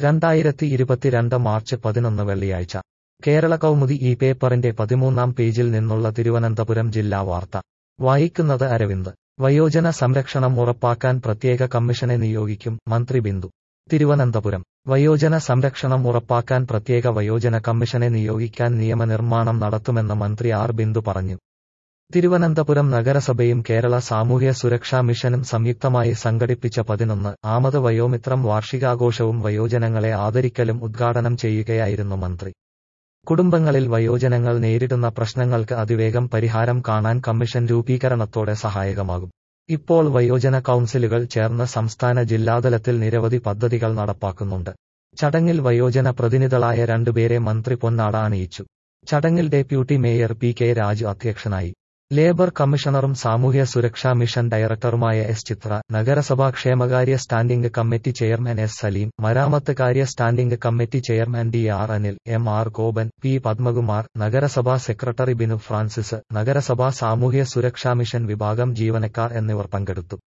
രണ്ടായിരത്തി ഇരുപത്തിരണ്ട് മാർച്ച് പതിനൊന്ന് വെള്ളിയാഴ്ച കേരള കൗമുദി ഈ പേപ്പറിന്റെ പതിമൂന്നാം പേജിൽ നിന്നുള്ള തിരുവനന്തപുരം ജില്ലാ വാർത്ത വായിക്കുന്നത് അരവിന്ദ് വയോജന സംരക്ഷണം ഉറപ്പാക്കാൻ പ്രത്യേക കമ്മീഷനെ നിയോഗിക്കും മന്ത്രി ബിന്ദു തിരുവനന്തപുരം വയോജന സംരക്ഷണം ഉറപ്പാക്കാൻ പ്രത്യേക വയോജന കമ്മീഷനെ നിയോഗിക്കാൻ നിയമനിർമ്മാണം നടത്തുമെന്ന് മന്ത്രി ആർ ബിന്ദു പറഞ്ഞു തിരുവനന്തപുരം നഗരസഭയും കേരള സാമൂഹ്യ സുരക്ഷാ മിഷനും സംയുക്തമായി സംഘടിപ്പിച്ച പതിനൊന്ന് ആമത് വയോമിത്രം വാർഷികാഘോഷവും വയോജനങ്ങളെ ആദരിക്കലും ഉദ്ഘാടനം ചെയ്യുകയായിരുന്നു മന്ത്രി കുടുംബങ്ങളിൽ വയോജനങ്ങൾ നേരിടുന്ന പ്രശ്നങ്ങൾക്ക് അതിവേഗം പരിഹാരം കാണാൻ കമ്മീഷൻ രൂപീകരണത്തോടെ സഹായകമാകും ഇപ്പോൾ വയോജന കൗൺസിലുകൾ ചേർന്ന് സംസ്ഥാന ജില്ലാതലത്തിൽ നിരവധി പദ്ധതികൾ നടപ്പാക്കുന്നുണ്ട് ചടങ്ങിൽ വയോജന പ്രതിനിധികളായ രണ്ടുപേരെ മന്ത്രി പൊന്നാട അണിയിച്ചു ചടങ്ങിൽ deputy mayor P K Raju അധ്യക്ഷനായി ലേബർ കമ്മീഷണറും സാമൂഹ്യ സുരക്ഷാ മിഷൻ ഡയറക്ടറുമായ എസ് ചിത്ര നഗരസഭാ ക്ഷേമകാര്യ standing committee chairman S Saleem മരാമത്ത് കാര്യ standing committee chairman D R Anil M R Gopan P Padmakumar നഗരസഭാ സെക്രട്ടറി ബിനു ഫ്രാൻസിസ് നഗരസഭാ സാമൂഹ്യ സുരക്ഷാ മിഷൻ വിഭാഗം ജീവനക്കാർ എന്നിവർ പങ്കെടുത്തു